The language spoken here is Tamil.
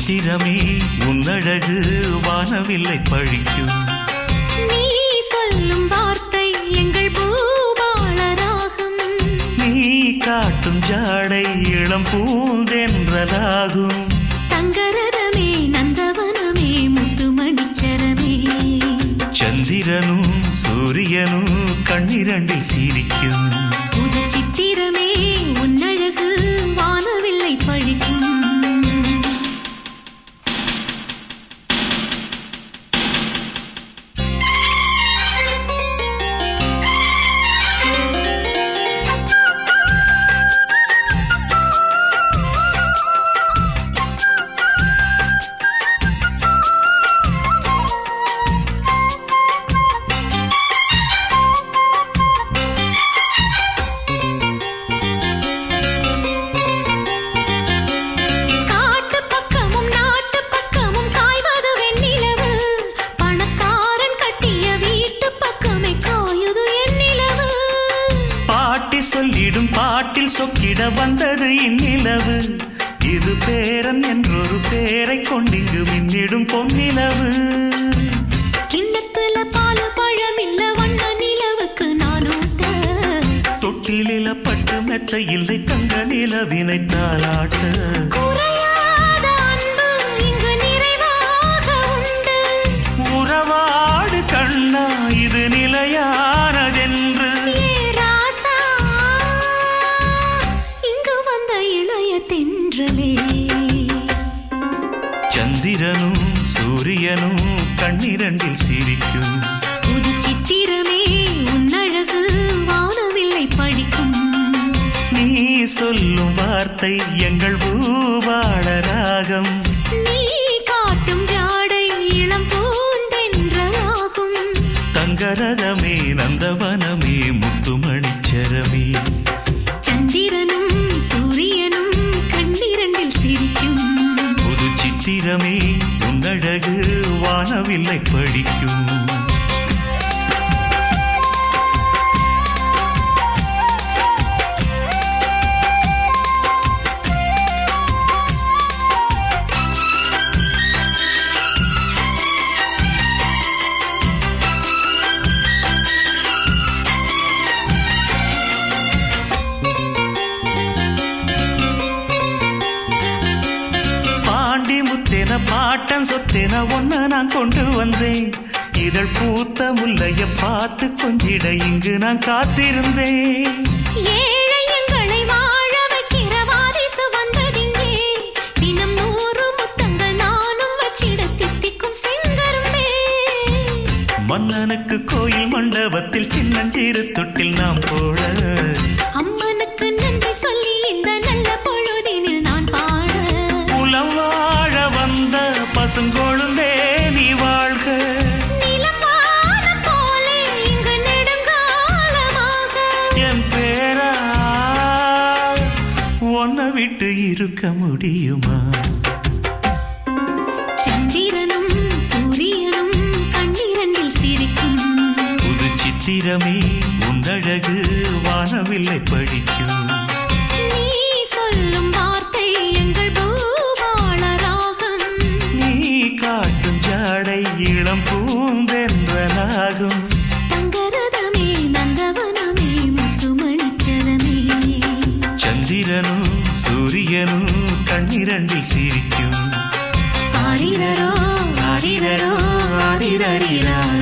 சித்திரமே உன்னழகு வானவில்லை பழிக்கும் நீ சொல்லும் வார்த்தை எங்கள் பூபாள ராகம் நீ காட்டும் ஜாடை இளம் பூந்தென்றலாகும் தங்கரதமே நந்தவனமே முத்துமணிச்சரமே சந்திரனும் சூரியனும் கண்ணிரண்டில் சிரிக்கும் புது சித்திரமே உன்னழகு வானவில்லை பழிக்கும் காட்டு பக்கமும் நாட்டு பக்கமும் காய்வது வெண்ணிலவு பணக்காரன் கட்டிய வீட்டு பக்கமே காயுது என் நிலவு பாட்டி சொல்லிடும் பாட்டில் சொக்கிட வந்தது இந்நிலவு இது பேரன் என்றொரு பேரை கொண்டிங்கு மின்னிடும் பொன்னிலவு கிண்ணத்துல பால் பழம் இல்ல வண்ண நிலவுக்கு நான் ஊட்ட தொட்டிலில பட்டு மெத்த இல்லை தங்க நிலவினை தாளாட்ட குறையாத அன்பு இங்கு நிறைவாக உண்டு உறவாடு கண்ணா இது நிலையானதென்று ஏ ராசா இங்கு வந்த இளைய தென்றலே சந்திரனும் சூரியனும் கண்ணிரண்டில் சிரிக்கும் புது சித்திரமே உன்னழகு வானவில்லை படிக்கும் நீ சொல்லும் வார்த்தை எங்கள் பூவாள ராகம் நீ காட்டும் ஜாடை இளம் பூந்தென்றலாகும் தங்கரதமே நந்தவனமே முத்துமணிச்சரமே சந்திரனும் சூரியனும் கண்ணிரண்டில் சிரிக்கும் புது சித்திரமே உன்னழகு வானவில்லை படிக்கும் பாண்டி முத்தென பாட்டன் சொத்தென ஒன்ன நான் கொண்டு வந்தேன் இதழ் பூத்த முல்லைய பார்த்து கொஞ்சிட இங்கு நான் காத்திருந்தேன் ஏழை எங்களை வாழ வைக்கிற வாரிசு வந்ததிங்கே தினம் நூறு முத்தங்கள் நானும் வச்சிட தித்திக்கும் செங்கரும்பே மன்னனுக்கு கோயில் மண்டபத்தில் சின்னஞ்சிறு தொட்டில் நாம் போட அம்மனுக்கு நன்றி சொல்லி இந்த நல்ல பொழுதினில் நான் பாட புலம் வாழ வந்த பசுங்கொழுந்தே நீ வாழ்க நிலம் வானம் போலே இங்கு நெடுங்காலமாக என் பேரா உன்னை விட்டு இருக்க முடியுமா சந்திரனும் சூரியனும் கண்ணிரண்டில் சிரிக்கும் புது சித்திரமே உன்னழகு வானவில்லை படிக்கும் நீ சொல்லும் வார்த்தை எங்கள் பூபாள ராகம் நீ காட்டும் ஜாடை இளம் பூந்தென்றலாகும் தங்கரதமே நந்தவனமே முத்துமணிச்சரமே சந்திரனும் சூரியனும் கண்ணிரண்டில் சிரிக்கும் ஆரிரரோ ஆரிரரோ ஆரிரரிரா